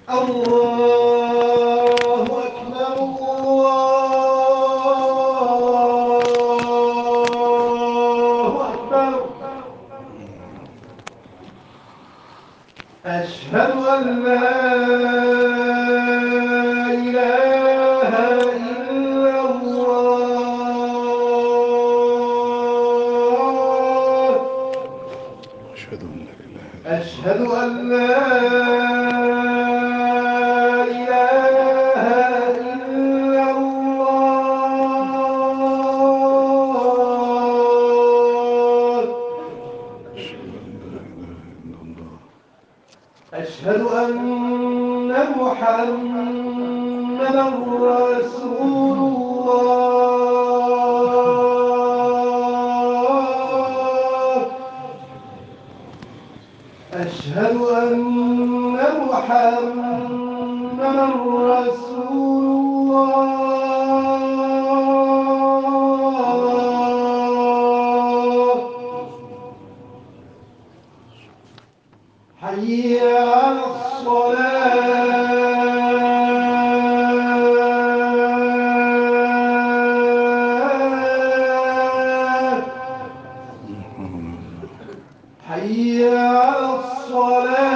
الله أكبر الله أكبر أشهد أن لا إله إلا الله أشهد أن لا إله أشهد أن لا إله إلا الله أشهد أن لا إله إلا الله أشهد أن محمدا رسول الله أشهد أن محمدا رسول الله حي على الصلاة حي على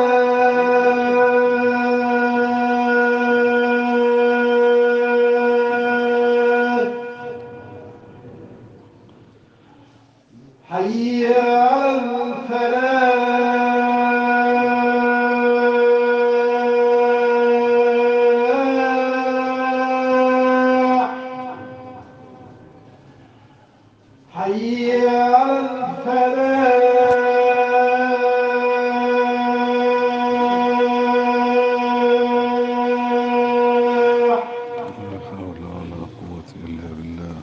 الصلاة حي على الفلاح حي على الفلاح لا حول ولا قوة إلا بالله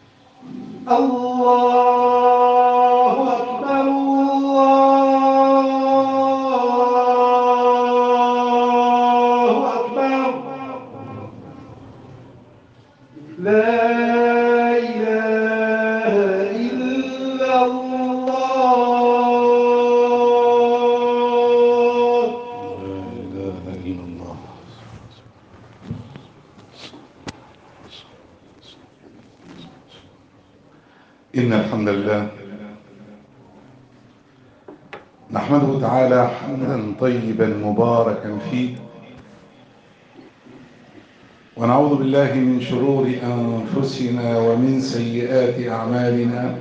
الله أكبر الله أكبر لا إله إلا الله لا إله إلا الله إن الحمد لله نحمده تعالى حمدا طيبا مباركا فيه ونعوذ بالله من شرور أنفسنا ومن سيئات أعمالنا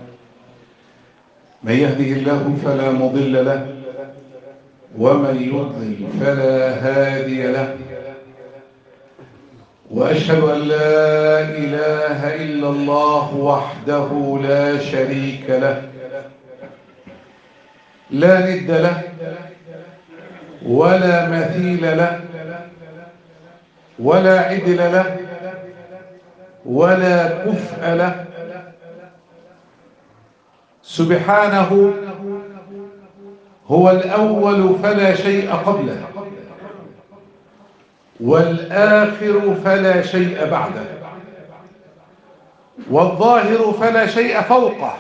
من يهده الله فلا مضل له ومن يضلل فلا هادي له وأشهد أن لا إله إلا الله وحده لا شريك له لا ند له ولا مثيل له ولا عدل له ولا كفء له سبحانه هو الأول فلا شيء قبله والآخر فلا شيء بعده والظاهر فلا شيء فوقه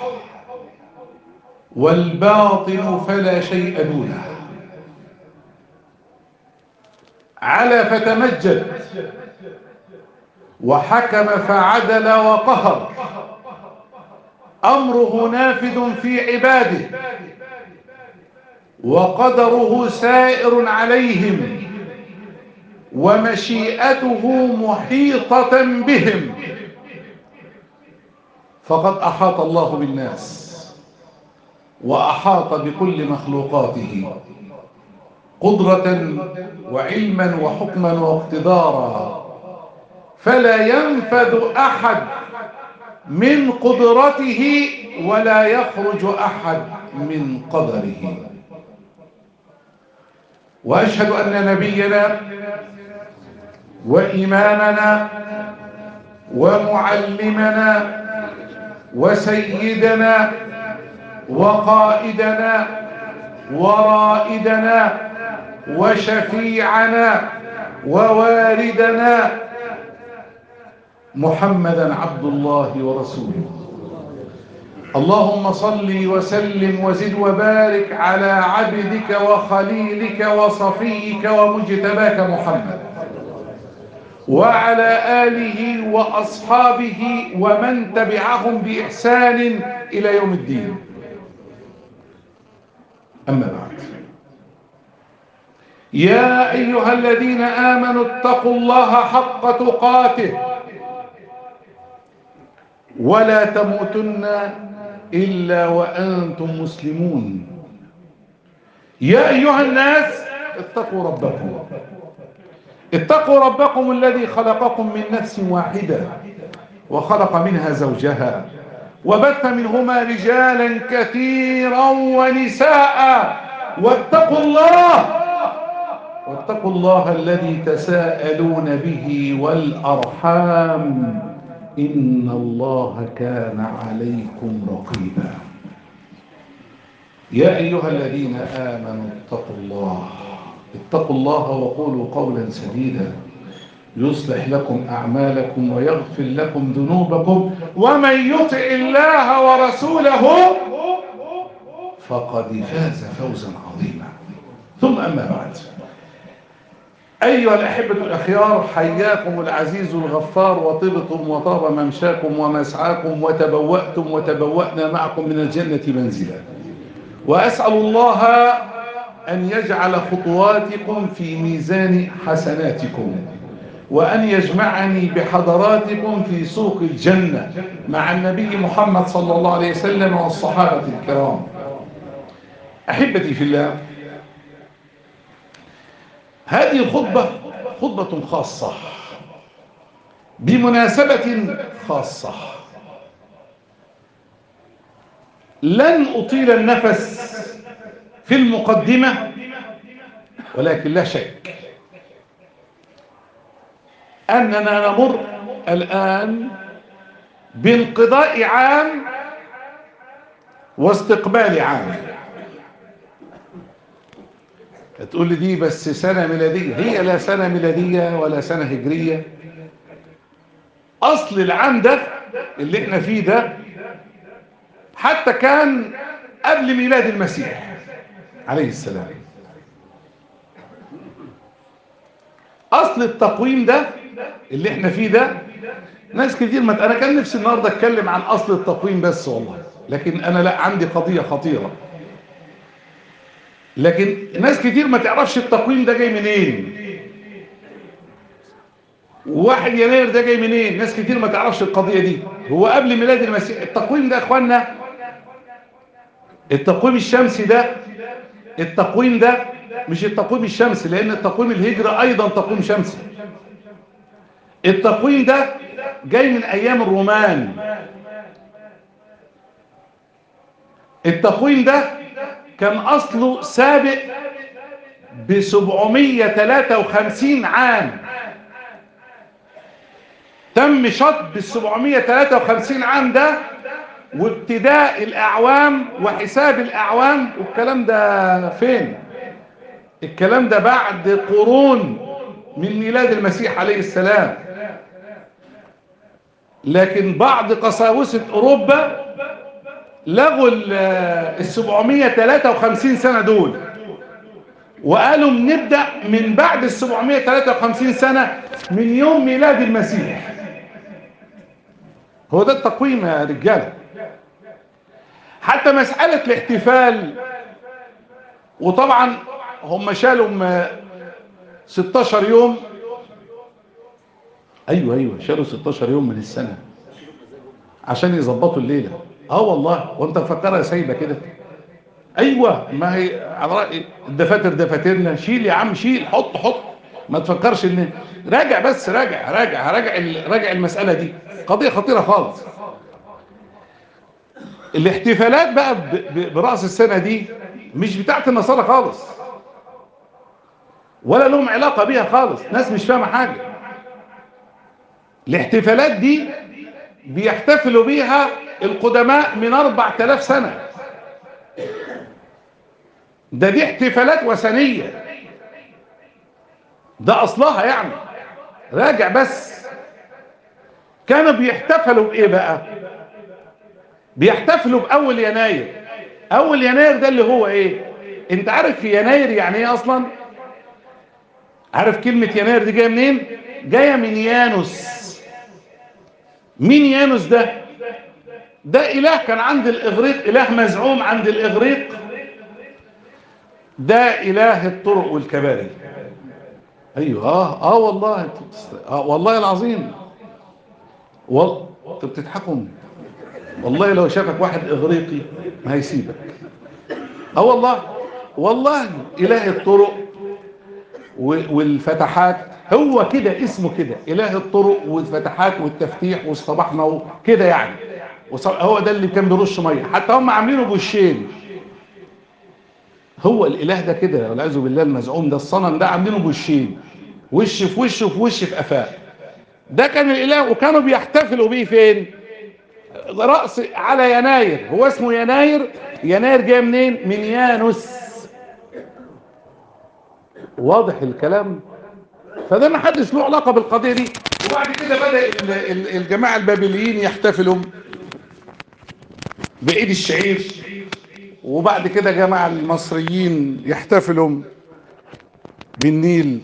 والباطن فلا شيء دونه على فتمجد وحكم فعدل وقهر أمره نافذ في عباده وقدره سائر عليهم ومشيئته محيطة بهم فقد أحاط الله بالناس وأحاط بكل مخلوقاته قدرة وعلما وحكما واقتدارا فلا ينفذ أحد من قدرته ولا يخرج أحد من قدره وأشهد أن نبينا وإمامنا ومعلمنا وسيدنا وقائدنا ورائدنا وشفيعنا وواردنا محمدا عبد الله ورسوله اللهم صل وسلم وزد وبارك على عبدك وخليلك وصفيك ومجتباك محمد وعلى آله وأصحابه ومن تبعهم بإحسان إلى يوم الدين أما بعد يا أيها الذين آمنوا اتقوا الله حق تقاته ولا تموتن إلا وأنتم مسلمون يا أيها الناس اتقوا ربكم اتقوا ربكم الذي خلقكم من نفس واحدة وخلق منها زوجها وبث منهما رجالا كثيرا ونساء واتقوا الله واتقوا الله الذي تساءلون به والأرحام إن الله كان عليكم رقيبا يا أيها الذين آمنوا اتقوا الله اتقوا الله وقولوا قولا سديدا يصلح لكم أعمالكم ويغفر لكم ذنوبكم ومن يطع الله ورسوله فقد فاز فوزا عظيما ثم أما بعد أيها الأحبة الأخيار حياكم العزيز الغفار وطبتم وطاب ممشاكم ومسعاكم وتبوأتم وتبوأنا معكم من الجنة منزلا وأسأل الله أن يجعل خطواتكم في ميزان حسناتكم وأن يجمعني بحضراتكم في سوق الجنة مع النبي محمد صلى الله عليه وسلم والصحابة الكرام أحبتي في الله هذه الخطبة خطبة خاصة بمناسبة خاصة لن أطيل النفس في المقدمة ولكن لا شك أننا نمر الآن بانقضاء عام واستقبال عام تقول لي دي بس سنة ميلادية هي لا سنة ميلادية ولا سنة هجرية أصل العام ده اللي احنا فيه ده حتى كان قبل ميلاد المسيح عليه السلام أصل التقويم ده اللي احنا فيه ده ناس كتير ما أنا كان نفسي النهاردة أتكلم عن أصل التقويم بس والله لكن أنا لا عندي قضية خطيرة لكن ناس كتير ما تعرفش التقويم ده جاي منين واحد يناير ده جاي منين ناس كتير ما تعرفش القضية دي هو قبل ميلاد المسيح التقويم ده يا اخوانا التقويم الشمسي ده التقويم ده مش التقويم الشمسي لان التقويم الهجري ايضا تقويم شمسي التقويم ده جاي من ايام الرومان التقويم ده كان أصله سابق ب 753 عام تم شط بال 753 عام ده وابتداء الأعوام وحساب الأعوام والكلام ده فين الكلام ده بعد قرون من ميلاد المسيح عليه السلام لكن بعض قساوسة أوروبا لغوا ال 753 سنة دول وقالوا نبدأ من بعد ال 753 سنة من يوم ميلاد المسيح هو ده التقويم يا رجالة حتى مسألة الاحتفال وطبعا هم شالوا 16 يوم ايوه ايوه شالوا 16 يوم من السنة عشان يظبطوا الليلة اه والله وانت مفكرها سايبه كده ايوه ما هي على راي الدفاتر دفاترنا شيل يا عم شيل حط حط ما تفكرش ان راجع بس راجع راجع راجع راجع المساله دي قضيه خطيره خالص الاحتفالات بقى براس السنه دي مش بتاعت النصارى خالص ولا لهم علاقه بيها خالص ناس مش فاهمه حاجه الاحتفالات دي بيحتفلوا بيها القدماء من 4000 سنة ده دي احتفالات وثنية ده أصلها يعني راجع بس كانوا بيحتفلوا بإيه بقى بيحتفلوا بأول يناير أول يناير ده اللي هو إيه أنت عارف في يناير يعني إيه أصلا عارف كلمة يناير دي جاية منين جاية من يانوس مين يانوس ده ده إله كان عند الإغريق إله مزعوم عند الإغريق ده إله الطرق والكباري أيوه آه آه والله أنت بتست- آه والله العظيم وال... أنت بتضحكوا والله لو شافك واحد إغريقي ما هيسيبك اه والله والله إله الطرق و- والفتحات هو كده اسمه كده إله الطرق والفتحات والتفتيح واصطبحنا و- كده يعني وص- هو ده اللي كان بيرش ميه حتى هم عاملينه بوشين هو الإله ده كده والعياذ بالله المزعوم ده الصنم ده عاملينه بوشين وش في وش وفي وش في قفاه ده كان الإله وكانوا بيحتفلوا بيه فين رأس على يناير هو اسمه يناير يناير جاي منين من يانوس واضح الكلام فده ما حدش له علاقة بالقضية دي وبعد كده بدأ ال- ال- الجماعة البابليين يحتفلوا بعيد الشعير وبعد كده جماعة المصريين يحتفلوا بالنيل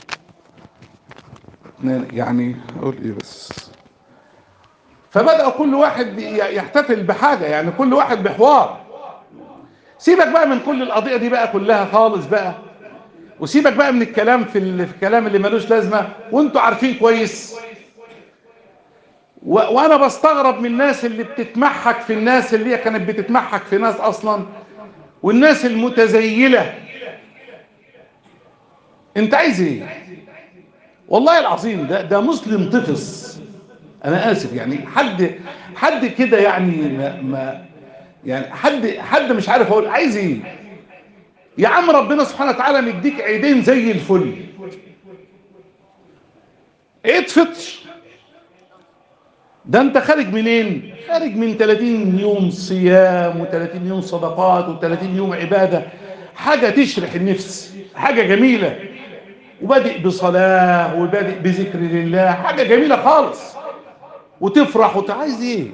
يعني اقول ايه بس فبدأ كل واحد ي- يحتفل بحاجة يعني كل واحد بحوار سيبك بقى من كل القضية دي بقى كلها خالص بقى وسيبك بقى من الكلام في, ال- في الكلام اللي ملوش لازمة وانتوا عارفين كويس و... وانا بستغرب من الناس اللي بتتمحك في الناس اللي هي كانت بتتمحك في ناس اصلا والناس المتزيلة انت عايز ايه والله العظيم ده ده مسلم طفص انا اسف يعني حد حد كده يعني ما, ما يعني حد حد مش عارف اقول عايز ايه يا عم ربنا سبحانه وتعالى مديك عيدين زي الفل عيد فطر ده انت خارج منين خارج من 30 يوم صيام و30 يوم صدقات و30 يوم عبادة حاجة تشرح النفس حاجة جميلة وبادئ بصلاة وبادئ بذكر لله حاجة جميلة خالص وتفرح وتعايز ايه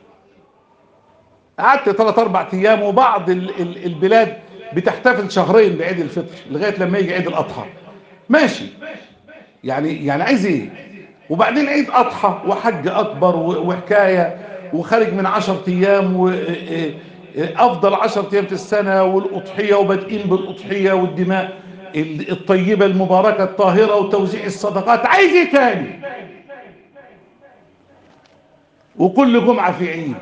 قعدت ثلاث اربع ايام وبعض ال ال البلاد بتحتفل شهرين بعيد الفطر لغايه لما يجي عيد الاضحى ماشي يعني يعني عايز ايه وبعدين عيد اضحى وحج اكبر و- وحكايه وخارج من 10 ايام وافضل 10 ايام في السنه والاضحيه وبادئين بالاضحيه والدماء ال- الطيبه المباركه الطاهره وتوزيع الصدقات عايز ايه تاني وكل جمعه في عيد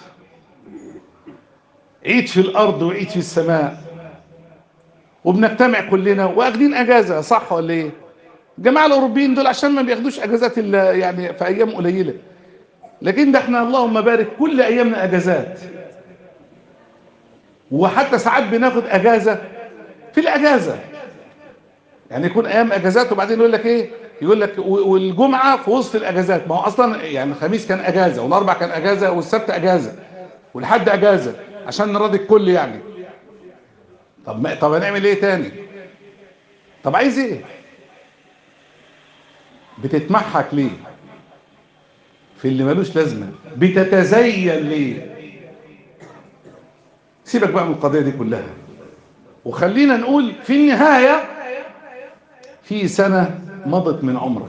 عيد في الارض وعيد في السماء وبنجتمع كلنا واخدين اجازه صح ولا ايه الجماعه الاوروبيين دول عشان ما بياخدوش اجازات الا يعني في ايام قليله لكن ده احنا اللهم بارك كل ايامنا اجازات وحتى ساعات بناخد اجازه في الاجازه يعني يكون ايام اجازات وبعدين يقول لك ايه يقول لك و- والجمعه في وسط الاجازات ما هو اصلا يعني الخميس كان اجازه والاربع كان اجازه والسبت اجازه والحد اجازه عشان نراضي الكل يعني طب ما طب هنعمل ايه تاني طب عايز ايه بتتمحك ليه في اللي ملوش لازمه بتتزين ليه سيبك بقى من القضيه دي كلها وخلينا نقول في النهايه في سنه مضت من عمرك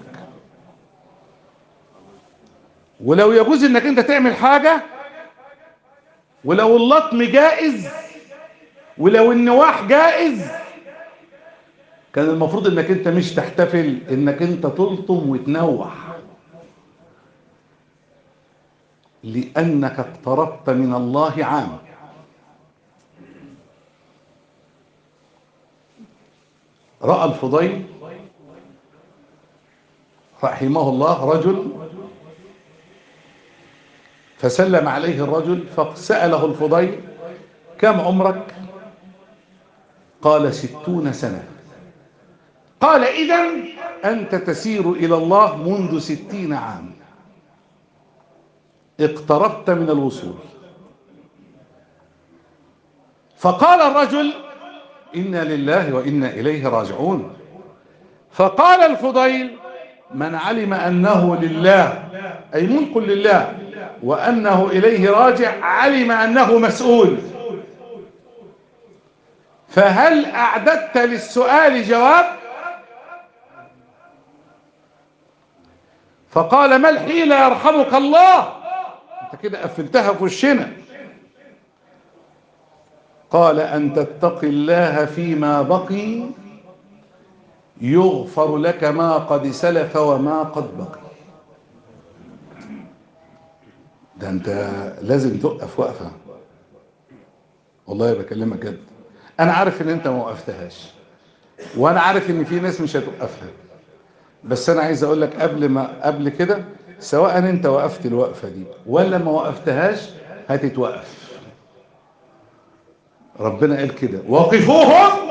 ولو يجوز انك انت تعمل حاجه ولو اللطم جائز ولو النواح جائز كان المفروض انك انت مش تحتفل انك انت تلطم وتنوح لانك اقتربت من الله عام راى الفضيل رحمه الله رجل فسلم عليه الرجل فسأله الفضيل كم عمرك قال ستون سنة قال إذا أنت تسير إلى الله منذ ستين عام اقتربت من الوصول فقال الرجل إنا لله وإنا إليه راجعون فقال الفضيل من علم أنه لله أي ملك لله وأنه إليه راجع علم أنه مسؤول فهل أعددت للسؤال جواب فقال ما الحيلة يرحمك الله انت كده قفلتها في وشنا قال أن تتقي الله فيما بقي يغفر لك ما قد سلف وما قد بقي ده انت لازم تقف وقفة والله بكلمك جد انا عارف ان انت ما وقفتهاش وانا عارف ان في ناس مش هتوقفها بس انا عايز اقول لك قبل ما قبل كده سواء انت وقفت الوقفة دي ولا ما وقفتهاش هتتوقف ربنا قال كده وقفوهم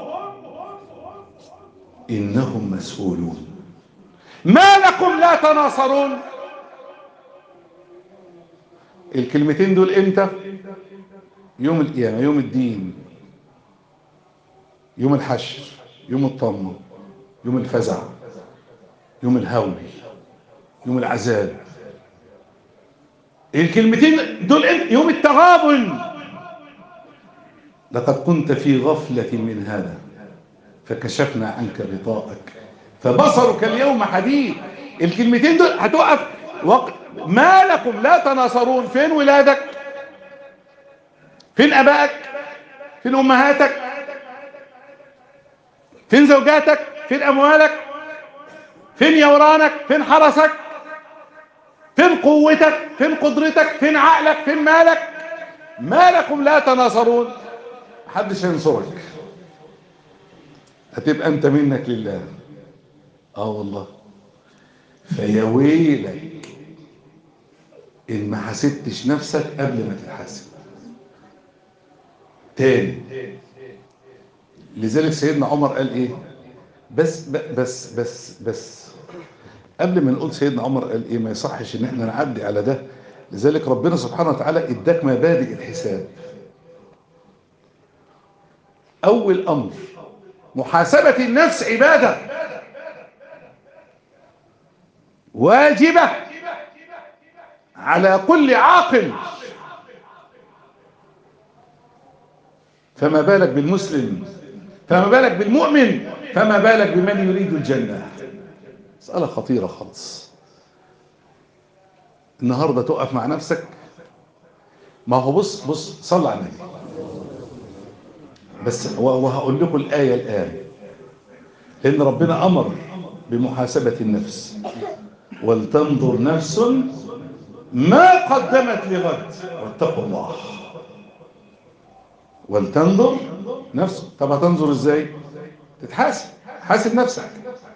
إنهم مسؤولون ما لكم لا تناصرون الكلمتين دول امتى يوم القيامة يوم الدين يوم الحشر يوم الطمة يوم الفزع يوم الهول يوم العذاب الكلمتين دول امتى يوم التغابن لقد كنت في غفلة من هذا فكشفنا عنك غطاءك فبصرك اليوم حديد الكلمتين دول هتقف وق... ما لكم لا تناصرون فين ولادك فين ابائك فين امهاتك فين زوجاتك فين اموالك فين يورانك فين حرسك فين قوتك فين قدرتك فين عقلك فين مالك ما لكم لا تناصرون محدش ينصرك هتبقى انت منك لله اه والله فيا ويلك ان ما حاسبتش نفسك قبل ما تتحاسب تاني لذلك سيدنا عمر قال ايه بس بس بس بس قبل ما نقول سيدنا عمر قال ايه ما يصحش ان احنا نعدي على ده لذلك ربنا سبحانه وتعالى اداك مبادئ الحساب اول امر محاسبة النفس عبادة واجبة على كل عاقل فما بالك بالمسلم فما بالك بالمؤمن فما بالك بمن يريد الجنة مسألة خطيرة خالص النهاردة تقف مع نفسك ما هو بص بص صلى على النبي بس وهقول لكم الآية الآن لأن ربنا أمر بمحاسبة النفس ولتنظر نفس ما قدمت لغد واتقوا الله ولتنظر نفس طب هتنظر ازاي تتحاسب حاسب نفسك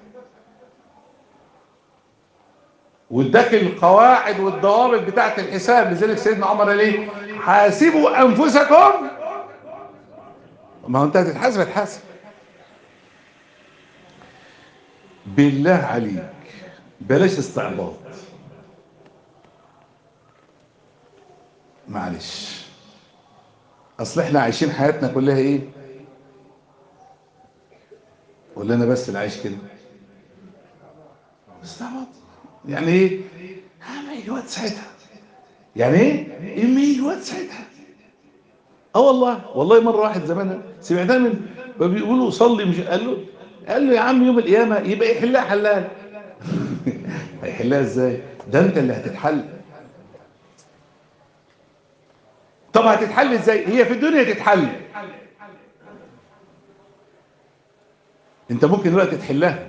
واداك القواعد والضوابط بتاعت الحساب لذلك سيدنا عمر قال ايه حاسبوا انفسكم ما هو انت هتتحاسب هتحاسب بالله عليك بلاش استعباط معلش اصل احنا عايشين حياتنا كلها ايه ولا انا بس اللي عايش كده استعباط يعني ايه ما يجي وقت ساعتها يعني ايه ما يجي وقت ساعتها اه والله والله مره واحد زمان سمعتها من بيقولوا صلي مش قال له قال له يا عم يوم القيامه يبقى يحلها حلال هيحلها ازاي ده انت اللي هتتحل طب هتتحل ازاي هي في الدنيا تتحل انت ممكن دلوقتي تحلها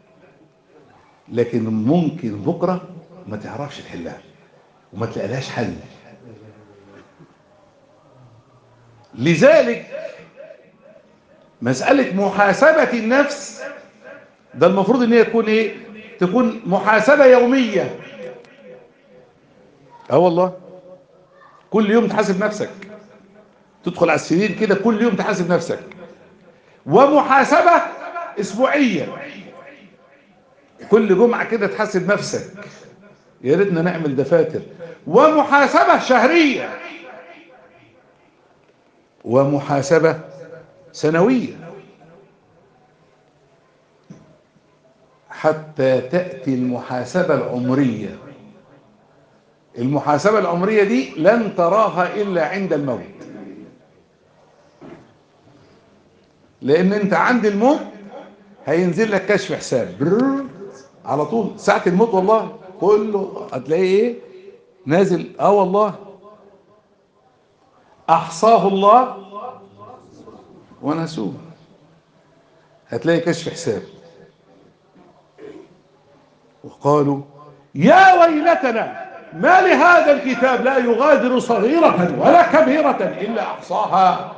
لكن ممكن بكره ما تعرفش تحلها وما تلاقيلهاش حل لذلك مسألة محاسبة النفس ده المفروض ان هي تكون ايه تكون محاسبة يومية اه والله كل يوم تحاسب نفسك تدخل على السرير كده كل يوم تحاسب نفسك ومحاسبة اسبوعية كل جمعة كده تحاسب نفسك يا ريتنا نعمل دفاتر ومحاسبة شهرية ومحاسبة سنوية حتى تأتي المحاسبة العمرية المحاسبة العمرية دي لن تراها إلا عند الموت لأن أنت عند الموت هينزل لك كشف حساب برر على طول ساعة الموت والله كله هتلاقيه ايه نازل اه والله احصاه الله ونسوه هتلاقي كشف حساب وقالوا يا ويلتنا ما لهذا الكتاب لا يغادر صغيرة ولا كبيرة إلا أحصاها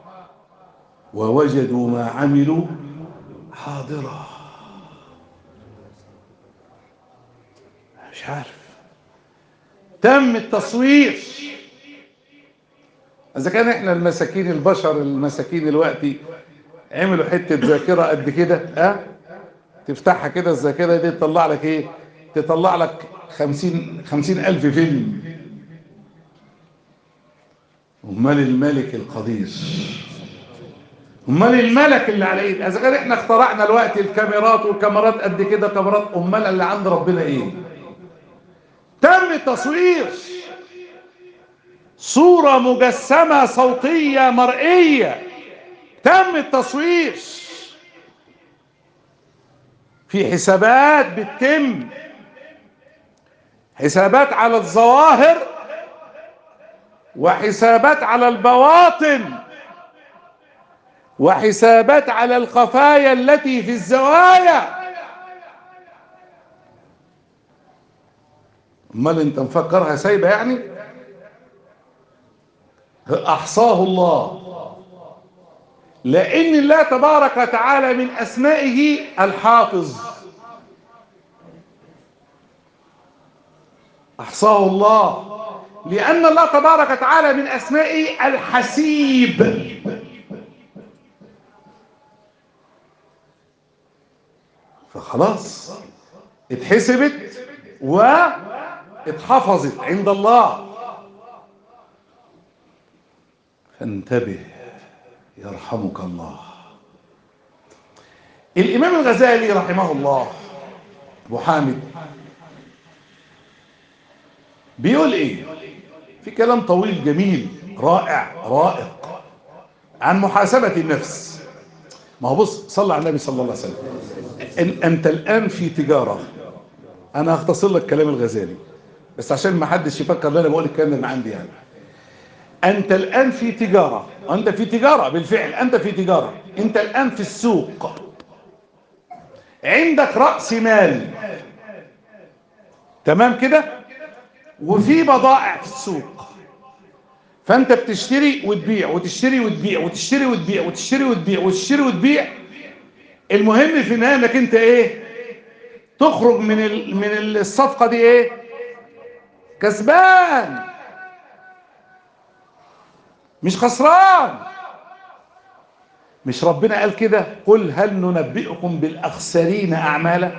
ووجدوا ما عملوا حاضرا مش عارف تم التصوير اذا كان احنا المساكين البشر المساكين الوقتي عملوا حته ذاكره قد كده ها أه؟ تفتحها كده الذاكره دي تطلع لك ايه تطلع لك خمسين خمسين الف فيلم امال الملك القدير امال الملك اللي على ايد اذا كان احنا اخترعنا الوقت الكاميرات والكاميرات قد كده كاميرات امال اللي عند ربنا ايه تم تصوير صورة مجسمة صوتية مرئية تم التصوير في حسابات بتتم حسابات على الظواهر وحسابات على البواطن وحسابات على الخفايا التي في الزوايا امال انت مفكرها سايبه يعني احصاه الله لان الله تبارك وتعالى من اسمائه الحافظ احصاه الله لان الله تبارك وتعالى من اسمائه الحسيب فخلاص اتحسبت واتحفظت عند الله فانتبه يرحمك الله الإمام الغزالي رحمه الله أبو حامد بيقول إيه في كلام طويل جميل رائع رائق عن محاسبة النفس ما هو بص صلى على النبي صلى الله عليه وسلم إن أنت الآن في تجارة أنا هختصر لك كلام الغزالي بس عشان ما حدش يفكر ان انا بقول الكلام اللي عندي يعني انت الان في تجارة انت في تجارة بالفعل انت في تجارة انت الان في السوق عندك رأس مال تمام كده وفي بضائع في السوق فانت بتشتري وتبيع وتشتري وتبيع وتشتري وتبيع وتشتري وتبيع وتشتري وتبيع المهم في النهايه انك انت ايه تخرج من ال... من الصفقه دي ايه كسبان مش خسران مش ربنا قال كده قل هل ننبئكم بالاخسرين اعمالا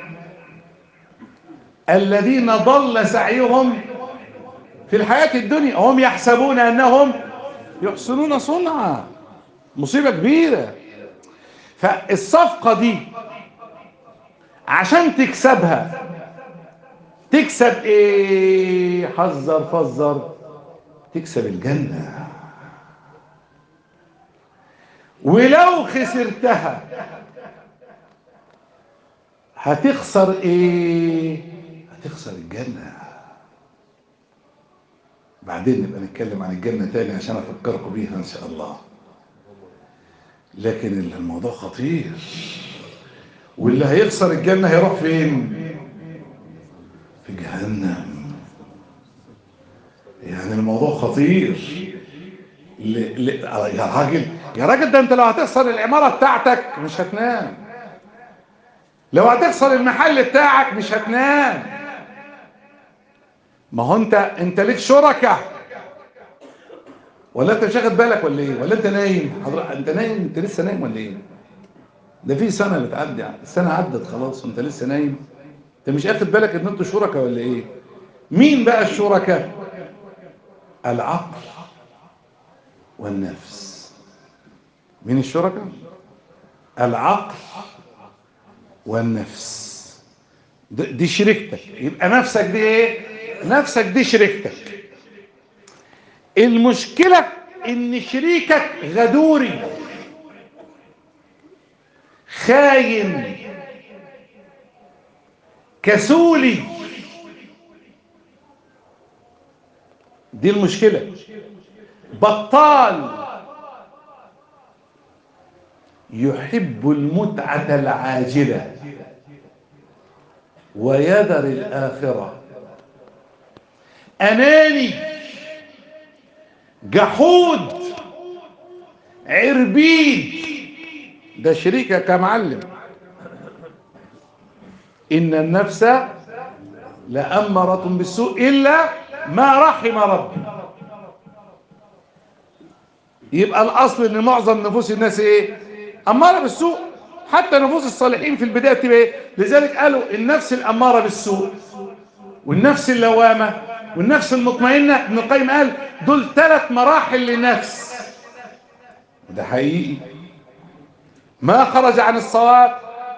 الذين ضل سعيهم في الحياه الدنيا هم يحسبون انهم يحسنون صنعا مصيبه كبيره فالصفقه دي عشان تكسبها تكسب ايه حذر فزر تكسب الجنة ولو خسرتها هتخسر ايه هتخسر الجنة بعدين نبقى نتكلم عن الجنة تاني عشان افكركم بيها ان شاء الله لكن الموضوع خطير واللي هيخسر الجنة هيروح فين في جهنم يعني الموضوع خطير ل... ل... يا راجل يا راجل ده انت لو هتخسر العمارة بتاعتك مش هتنام لو هتخسر المحل بتاعك مش هتنام ما هو انت انت ليك شركة ولا انت مش واخد بالك ولا ايه ولا انت نايم حضرتك انت نايم انت لسه نايم ولا ايه ده في سنة بتعدي السنة عدت خلاص وانت لسه نايم انت مش اخد بالك ان انتوا شركاء ولا ايه مين بقى الشركاء العقل والنفس مين الشركاء العقل والنفس د- دي شريكتك يبقى نفسك دي ايه نفسك دي شريكتك المشكلة ان شريكك غدوري خاين كسولي دي المشكلة بطال يحب المتعة العاجلة ويذر الآخرة أناني جحود عربيد ده شريكك يا معلم إن النفس لأمرة بالسوء إلا ما رحم ربي يبقى الأصل إن معظم نفوس الناس إيه أمارة بالسوء حتى نفوس الصالحين في البداية تبقى إيه لذلك قالوا النفس الأمارة بالسوء والنفس اللوامة والنفس المطمئنة ابن القيم قال دول ثلاث مراحل للنفس ده حقيقي ما خرج عن الصواب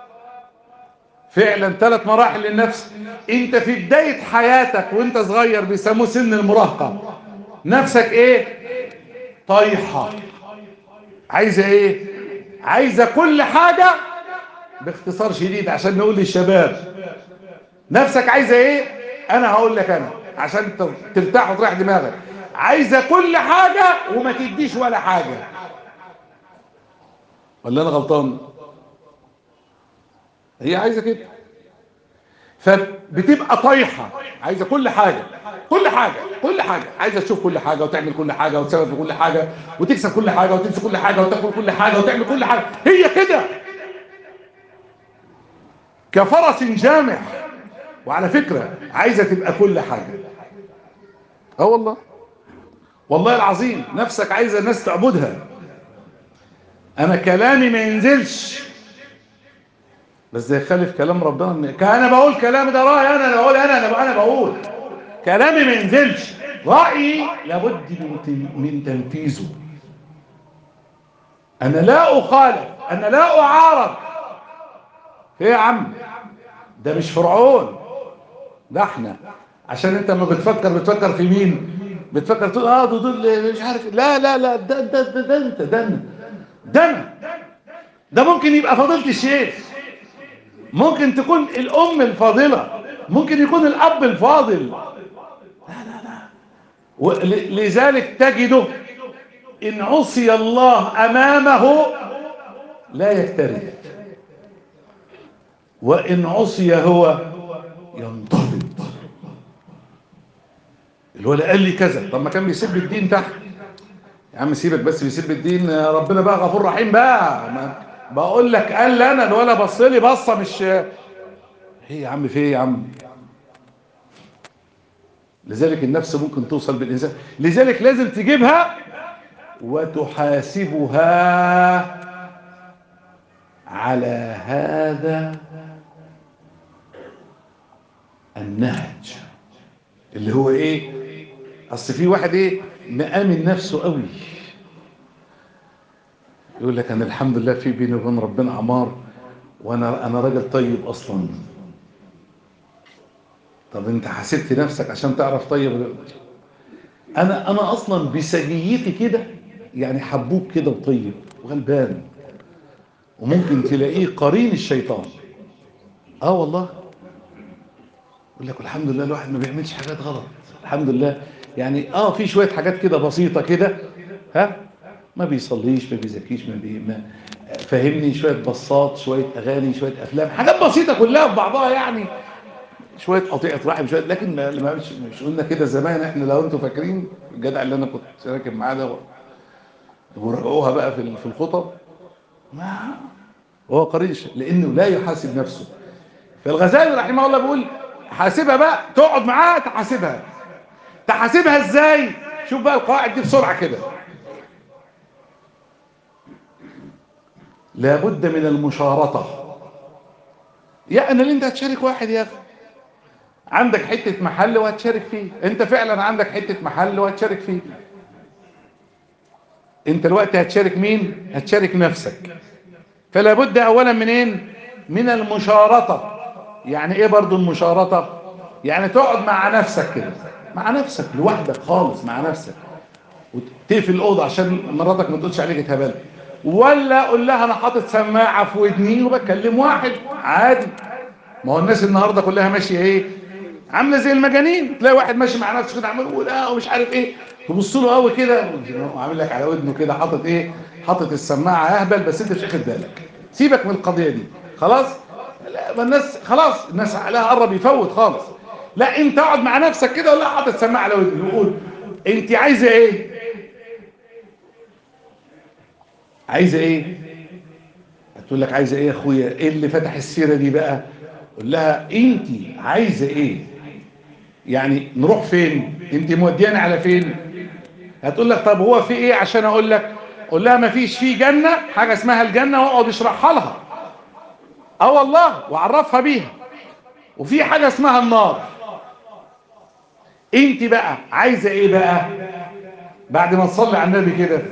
فعلا ثلاث مراحل للنفس انت في بداية حياتك وانت صغير بيسموه سن المراهقة نفسك ايه طايحة عايزة ايه عايزة كل حاجة باختصار شديد عشان نقول للشباب نفسك عايزة ايه انا هقول لك انا عشان ترتاح وتريح دماغك عايزة كل حاجة وما تديش ولا حاجة ولا انا غلطان هي عايزة كده فبتبقى طايحة عايزة كل حاجة كل حاجة كل حاجة عايزة تشوف كل حاجة وتعمل كل حاجة وتسوي في كل حاجة وتكسب كل حاجة وتنسى كل حاجة وتاكل كل حاجة وتعمل كل حاجة هي كده كفرس جامح وعلى فكرة عايزة تبقى كل حاجة اه والله والله العظيم نفسك عايزة الناس تعبدها انا كلامي ما ينزلش بس ده يخالف كلام ربنا إن- انا بقول كلام ده رايي انا انا بقول انا انا انا بقول كلامي ما ينزلش رايي لابد من تن- من تنفيذه انا لا اخالف انا لا اعارض ايه يا عم ده مش فرعون ده احنا عشان انت لما بتفكر بتفكر في مين بتفكر تقول اه ده دول مش عارف لا لا لا ده ده ده, ده انت ده انا ده انا ده ممكن يبقى فضيلة الشيخ ممكن تكون الام الفاضلة ممكن يكون الاب الفاضل لا لا لا ول- لذلك تجده ان عصي الله امامه لا يكترث وإن عصي هو ينتفض الولد قال لي كذا طب ما كان بيسب الدين تحت يا عم سيبك بس بيسب الدين ربنا بقى غفور رحيم بقى ما بقول لك قال لي انا الولد بص لي بصه مش ايه يا عم في ايه يا عم لذلك النفس ممكن توصل بالانسان لذلك لازم تجيبها وتحاسبها على هذا النهج اللي هو ايه اصل في واحد ايه مآمن نفسه قوي يقول لك انا الحمد لله في بيني وبين ربنا عمار وانا انا راجل طيب اصلا طب انت حسبت نفسك عشان تعرف طيب ولا- انا انا اصلا بسجيتي كده يعني حبوب كده وطيب وغلبان وممكن تلاقيه قرين الشيطان اه والله يقول لك الحمد لله الواحد ما بيعملش حاجات غلط الحمد لله يعني اه في شويه حاجات كده بسيطه كده ها ما بيصليش ما بيزكيش ما, بي ما فهمني شويه بصات شويه اغاني شويه افلام حاجات بسيطه كلها في بعضها يعني شويه قطيعه رحم شويه لكن ما ما- مش, مش قلنا كده زمان احنا لو انتوا فاكرين الجدع اللي انا كنت راكب معاه ده ورقوها بقى في في الخطب ما هو قريش لانه لا يحاسب نفسه فالغزالي رحمه الله بيقول حاسبها بقى تقعد معاها تحاسبها تحاسبها ازاي شوف بقى القواعد دي بسرعه كده لابد من المشارطه يعني اللي انت هتشارك واحد يا اخي عندك حته محل وهتشارك فيه انت فعلا عندك حته محل وهتشارك فيه انت الوقت هتشارك مين هتشارك نفسك فلا بد اولا منين من المشارطه يعني ايه برضو المشارطة يعني تقعد مع نفسك كده مع نفسك لوحدك خالص مع نفسك وتقفل الأوضة عشان مراتك ما تقولش عليك اتهبلت ولا اقول لها انا حاطط سماعة في ودني وبكلم واحد عادي ما هو الناس النهاردة كلها ماشية ايه عاملة زي المجانين تلاقي واحد ماشي مع نفسه كده عمال يقول اه ومش عارف ايه تبص له قوي كده وعامل لك على ودنه كده حاطط ايه حاطط السماعة اهبل بس انت مش واخد بالك سيبك من القضية دي خلاص لا ما الناس خلاص الناس عليها قرب يفوت خالص لا انت اقعد مع نفسك كده ولا حاطط سماعة على ودني وقول انت عايزة ايه عايزة ايه هتقول لك عايزة ايه يا اخويا ايه اللي فتح السيرة دي بقى قول لها انت عايزة ايه يعني نروح فين انت مودياني على فين هتقول لك طب هو في ايه عشان اقول لك قول لها ما فيش في جنة حاجة اسمها الجنة واقعد اشرحها لها اه والله وعرفها بيها وفي حاجة اسمها النار انت بقى عايزة ايه بقى بعد ما تصلي على النبي كده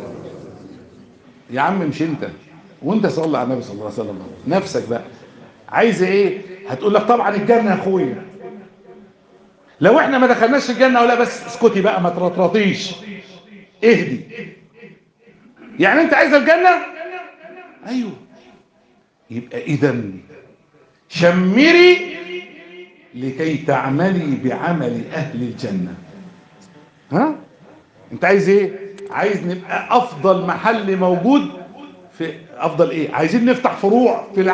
يا عم مش انت وانت صلي على النبي صلى الله عليه وسلم نفسك بقى عايزة ايه هتقول لك طبعا الجنة يا اخويا لو احنا ما دخلناش الجنة ولا بس اسكتي بقى ما ترطرطيش اهدي يعني انت عايز الجنة ايوه يبقى اذا شمري لكي تعملي بعمل اهل الجنة ها انت عايز ايه عايز نبقى افضل محل موجود في افضل ايه عايزين نفتح فروع في الع...